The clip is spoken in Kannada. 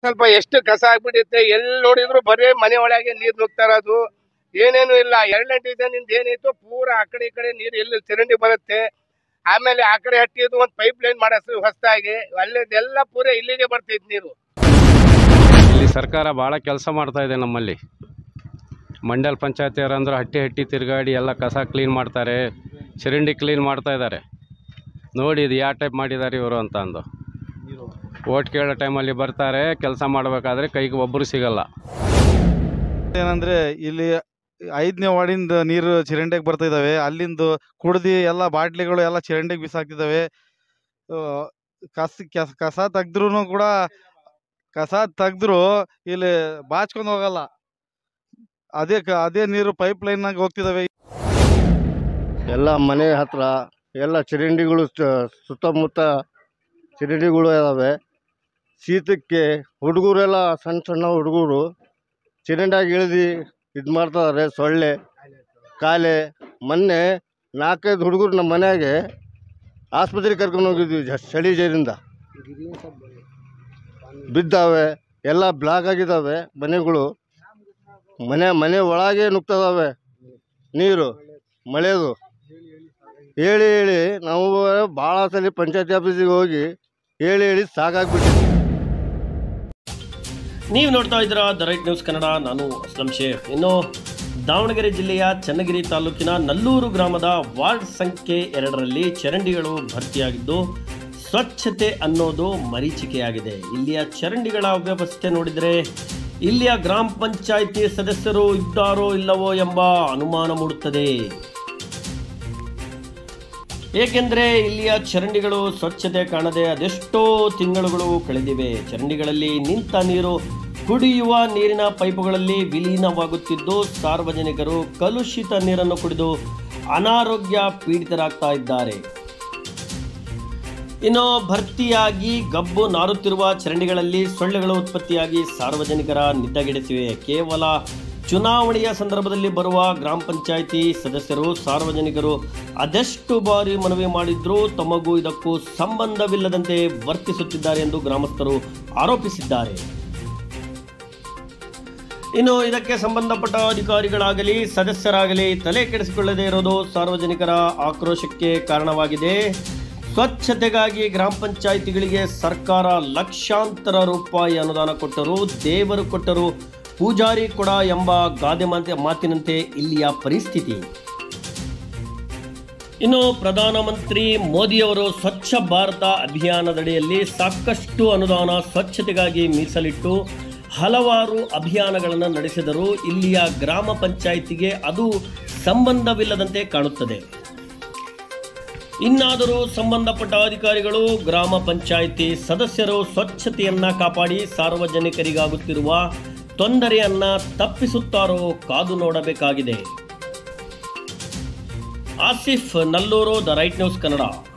ಸ್ವಲ್ಪ ಎಷ್ಟು ಕಸ ಆಗ್ಬಿಡುತ್ತೆ ಎಲ್ಲಿ ನೋಡಿದ್ರು ಬರೀ ಮನೆ ಒಳಗೆ ನೀರ್ ನುಗ್ತಾ ಇರೋದು ಏನೇನು ಇಲ್ಲ ಎರಡನೇ ಡಿಸೈನ್ ಇಂದ ಏನಿತ್ತು ಪೂರಾ ಆ ಕಡೆ ಈ ಕಡೆ ನೀರು ಎಲ್ಲಿ ಚರಂಡಿ ಬರುತ್ತೆ ಆಮೇಲೆ ಆ ಕಡೆ ಹಟ್ಟಿದ್ದು ಒಂದು ಪೈಪ್ ಲೈನ್ ಮಾಡಿಸ್ತೀವಿ ಹೊಸದಾಗಿ ಅಲ್ಲಿದೆಲ್ಲ ಪೂರ ಇಲ್ಲಿಗೆ ಬರ್ತೈತೆ ನೀರು ಇಲ್ಲಿ ಸರ್ಕಾರ ಭಾಳ ಕೆಲಸ ಮಾಡ್ತಾ ಇದೆ ನಮ್ಮಲ್ಲಿ ಮಂಡಲ್ ಪಂಚಾಯತಿಯವರು ಅಂದ್ರೆ ಹಟ್ಟಿ ಹಟ್ಟಿ ತಿರುಗಾಡಿ ಎಲ್ಲ ಕಸ ಕ್ಲೀನ್ ಮಾಡ್ತಾರೆ ಚರಂಡಿ ಕ್ಲೀನ್ ಮಾಡ್ತಾ ಇದ್ದಾರೆ ನೋಡಿ ಇದು ಯಾವ ಟೈಪ್ ಮಾಡಿದ್ದಾರೆ ಇವರು ಅಂತ ಅಂದು ಓಟ್ ಕೇಳೋ ಟೈಮಲ್ಲಿ ಬರ್ತಾರೆ ಕೆಲಸ ಮಾಡಬೇಕಾದ್ರೆ ಕೈಗೆ ಒಬ್ಬರು ಸಿಗಲ್ಲ ಏನಂದ್ರೆ ಇಲ್ಲಿ ಐದನೇ ವಾರ್ಡಿಂದ ನೀರು ಚರಂಡಿಗೆ ಬರ್ತಾ ಇದಾವೆ ಅಲ್ಲಿಂದ ಕುಡ್ದು ಎಲ್ಲ ಬಾಟ್ಲಿಗಳು ಎಲ್ಲ ಚರಂಡಿಗೆ ಬಿಸಾಕ್ತಿದ್ದಾವೆ ಆ, ಕಸ ಕೆಸ- ಕಸ ತೆಗ್ದ್ರು ಕೂಡ ಕಸ ತೆಗ್ದ್ರು ಇಲ್ಲಿ ಬಾಚ್ಕೊಂಡು ಹೋಗಲ್ಲ ಅದೇ ಕ- ಅದೇ ನೀರು ಪೈಪ್ ಲೈನ್ನಾಗ ಹೋಗ್ತಿದಾವೆ ಎಲ್ಲ ಮನೆ ಹತ್ರ ಎಲ್ಲ ಚರಂಡಿಗಳು ಸ- ಸುತ್ತಮುತ್ತ ಚರಂಡಿಗಳು ಇದಾವೆ ಶೀತಕ್ಕೆ ಹುಡುಗರೆಲ್ಲ ಸಣ್ಣ ಸಣ್ಣ ಹುಡುಗರು ಚರಂಡಿಯಾಗ ಇಳಿದು ಇದು ಮಾಡ್ತಿದ್ದಾರೆ ಸೊಳ್ಳೆ ಕಾಲೆ ಮೊನ್ನೆ ನಾಲ್ಕೈದು ಹುಡುಗರು ನಮ್ಮ ಮನೆಯಾಗೆ ಆಸ್ಪತ್ರೆಗೆ ಕರ್ಕೊಂಡು ಹೋಗಿದ್ವಿ ಜ- ಚಳಿ ಜೈಲಿಂದ ಬಿದ್ದಾವೆ ಎಲ್ಲ ಬ್ಲಾಕ್ ಆಗಿದ್ದಾವೆ ಮನೆಗಳು ಮನೆ ಮನೆ ಒಳಗೆ ನುಗ್ತದಾವೆ ನೀರು ಮಳೆದು ಹೇಳಿ ಹೇಳಿ ನಾವು ಭಾಳ ಸಲ ಪಂಚಾಯತಿ ಆಫೀಸಿಗೆ ಹೋಗಿ ಹೇಳಿ ಹೇಳಿ ಸಾಕಾಗ್ಬಿಟ್ಟಿದೆ ನೀವು ನೋಡ್ತಾ ಇದ್ದೀರಾ ದ ರೈಟ್ ನ್ಯೂಸ್ ಕನ್ನಡ ನಾನು ಅಸ್ಲಂ ಶೇಖ್ ಇನ್ನು ದಾವಣಗೆರೆ ಜಿಲ್ಲೆಯ ಚನ್ನಗಿರಿ ತಾಲೂಕಿನ ನಲ್ಲೂರು ಗ್ರಾಮದ ವಾರ್ಡ್ ಸಂಖ್ಯೆ ಎರಡರಲ್ಲಿ ಚರಂಡಿಗಳು ಭರ್ತಿಯಾಗಿದ್ದು ಸ್ವಚ್ಛತೆ ಅನ್ನೋದು ಮರೀಚಿಕೆಯಾಗಿದೆ ಇಲ್ಲಿಯ ಚರಂಡಿಗಳ ವ್ಯವಸ್ಥೆ ನೋಡಿದರೆ ಇಲ್ಲಿಯ ಗ್ರಾಮ ಪಂಚಾಯಿತಿ ಸದಸ್ಯರು ಇದ್ದಾರೋ ಇಲ್ಲವೋ ಎಂಬ ಅನುಮಾನ ಮೂಡುತ್ತದೆ ಏಕೆಂದರೆ ಇಲ್ಲಿಯ ಚರಂಡಿಗಳು ಸ್ವಚ್ಛತೆ ಕಾಣದೆ ಅದೆಷ್ಟೋ ತಿಂಗಳುಗಳು ಕಳೆದಿವೆ ಚರಂಡಿಗಳಲ್ಲಿ ನಿಂತ ನೀರು ಕುಡಿಯುವ ನೀರಿನ ಪೈಪುಗಳಲ್ಲಿ ವಿಲೀನವಾಗುತ್ತಿದ್ದು ಸಾರ್ವಜನಿಕರು ಕಲುಷಿತ ನೀರನ್ನು ಕುಡಿದು ಅನಾರೋಗ್ಯ ಪೀಡಿತರಾಗ್ತಾ ಇದ್ದಾರೆ ಇನ್ನು ಭರ್ತಿಯಾಗಿ ಗಬ್ಬು ನಾರುತ್ತಿರುವ ಚರಂಡಿಗಳಲ್ಲಿ ಸೊಳ್ಳೆಗಳು ಉತ್ಪತ್ತಿಯಾಗಿ ಸಾರ್ವಜನಿಕರ ನಿದ್ದಗೆಡಿಸಿವೆ ಕೇವಲ ಚುನಾವಣೆಯ ಸಂದರ್ಭದಲ್ಲಿ ಬರುವ ಗ್ರಾಮ ಪಂಚಾಯಿತಿ ಸದಸ್ಯರು ಸಾರ್ವಜನಿಕರು ಅದೆಷ್ಟು ಬಾರಿ ಮನವಿ ಮಾಡಿದ್ರೂ ತಮಗೂ ಇದಕ್ಕೂ ಸಂಬಂಧವಿಲ್ಲದಂತೆ ವರ್ತಿಸುತ್ತಿದ್ದಾರೆ ಎಂದು ಗ್ರಾಮಸ್ಥರು ಆರೋಪಿಸಿದ್ದಾರೆ ಇನ್ನು ಇದಕ್ಕೆ ಸಂಬಂಧಪಟ್ಟ ಅಧಿಕಾರಿಗಳಾಗಲಿ ಸದಸ್ಯರಾಗಲಿ ತಲೆ ಕೆಡಿಸಿಕೊಳ್ಳದೇ ಇರೋದು ಸಾರ್ವಜನಿಕರ ಆಕ್ರೋಶಕ್ಕೆ ಕಾರಣವಾಗಿದೆ ಸ್ವಚ್ಛತೆಗಾಗಿ ಗ್ರಾಮ ಪಂಚಾಯಿತಿಗಳಿಗೆ ಸರ್ಕಾರ ಲಕ್ಷಾಂತರ ರೂಪಾಯಿ ಅನುದಾನ ಕೊಟ್ಟರು ದೇವರು ಕೊಟ್ಟರು ಪೂಜಾರಿ ಕೊಡ ಎಂಬ ಗಾದೆ ಮಾತಿ ಮಾತಿನಂತೆ ಇಲ್ಲಿಯ ಪರಿಸ್ಥಿತಿ ಇನ್ನು ಪ್ರಧಾನಮಂತ್ರಿ ಮೋದಿಯವರು ಸ್ವಚ್ಛ ಭಾರತ ಅಭಿಯಾನದಡಿಯಲ್ಲಿ ಸಾಕಷ್ಟು ಅನುದಾನ ಸ್ವಚ್ಛತೆಗಾಗಿ ಮೀಸಲಿಟ್ಟು ಹಲವಾರು ಅಭಿಯಾನಗಳನ್ನು ನಡೆಸಿದರೂ ಇಲ್ಲಿಯ ಗ್ರಾಮ ಪಂಚಾಯಿತಿಗೆ ಅದು ಸಂಬಂಧವಿಲ್ಲದಂತೆ ಕಾಣುತ್ತದೆ ಇನ್ನಾದರೂ ಸಂಬಂಧಪಟ್ಟ ಅಧಿಕಾರಿಗಳು ಗ್ರಾಮ ಪಂಚಾಯಿತಿ ಸದಸ್ಯರು ಸ್ವಚ್ಛತೆಯನ್ನ ಕಾಪಾಡಿ ಸಾರ್ವಜನಿಕರಿಗಾಗುತ್ತಿರುವ ತೊಂದರೆಯನ್ನ ತಪ್ಪಿಸುತ್ತಾರೋ ಕಾದು ನೋಡಬೇಕಾಗಿದೆ Asif Nalluru the right news Kannada